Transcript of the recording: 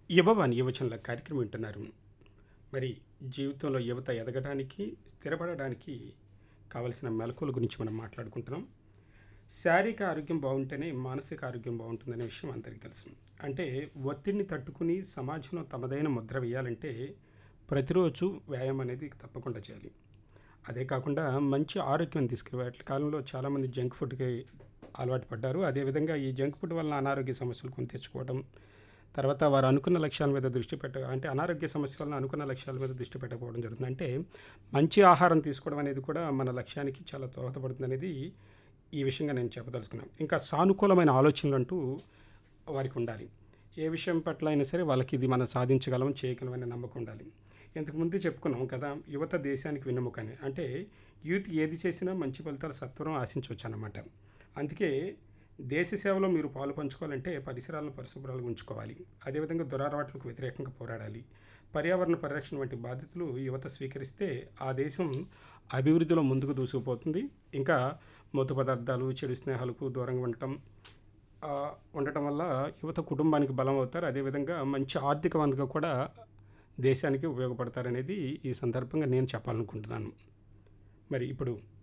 యువవాణి యువచనల కార్యక్రమం వింటున్నారు మరి జీవితంలో యువత ఎదగడానికి స్థిరపడడానికి కావలసిన మెలకువల గురించి మనం మాట్లాడుకుంటున్నాం శారీరక ఆరోగ్యం బాగుంటేనే మానసిక ఆరోగ్యం బాగుంటుందనే విషయం అందరికీ తెలుసు అంటే ఒత్తిడిని తట్టుకుని సమాజంలో తమదైన ముద్ర వేయాలంటే ప్రతిరోజు వ్యాయామం అనేది తప్పకుండా చేయాలి అదే కాకుండా మంచి ఆరోగ్యం తీసుకురావాలి కాలంలో చాలామంది జంక్ ఫుడ్కి అలవాటు పడ్డారు అదేవిధంగా ఈ జంక్ ఫుడ్ వలన అనారోగ్య సమస్యలు కొని తెచ్చుకోవడం తర్వాత వారు అనుకున్న లక్ష్యాల మీద దృష్టి పెట్ట అంటే అనారోగ్య సమస్యల వలన అనుకున్న లక్ష్యాల మీద దృష్టి పెట్టకపోవడం జరుగుతుంది అంటే మంచి ఆహారం తీసుకోవడం అనేది కూడా మన లక్ష్యానికి చాలా దోహదపడుతుంది అనేది ఈ విషయంగా నేను చెప్పదలుచుకున్నాను ఇంకా సానుకూలమైన ఆలోచనలు అంటూ వారికి ఉండాలి ఏ విషయం పట్ల అయినా సరే వాళ్ళకి ఇది మనం సాధించగలం చేయగలం అనే నమ్మకం ఉండాలి ఇంతకు ముందే చెప్పుకున్నాం కదా యువత దేశానికి వెన్నెముక అని అంటే యూత్ ఏది చేసినా మంచి ఫలితాలు సత్వరం ఆశించవచ్చు అన్నమాట అందుకే దేశ సేవలో మీరు పాలు పంచుకోవాలంటే పరిసరాలను పరిశుభ్రాలుగా ఉంచుకోవాలి అదేవిధంగా దురాలవాట్లకు వ్యతిరేకంగా పోరాడాలి పర్యావరణ పరిరక్షణ వంటి బాధ్యతలు యువత స్వీకరిస్తే ఆ దేశం అభివృద్ధిలో ముందుకు దూసుకుపోతుంది ఇంకా మత్తు పదార్థాలు చెడు స్నేహాలకు దూరంగా ఉండటం ఆ, ఉండటం వల్ల యువత కుటుంబానికి బలం అవుతారు అదేవిధంగా మంచి ఆర్థిక వనరుగా కూడా దేశానికి ఉపయోగపడతారనేది ఈ సందర్భంగా నేను చెప్పాలనుకుంటున్నాను మరి ఇప్పుడు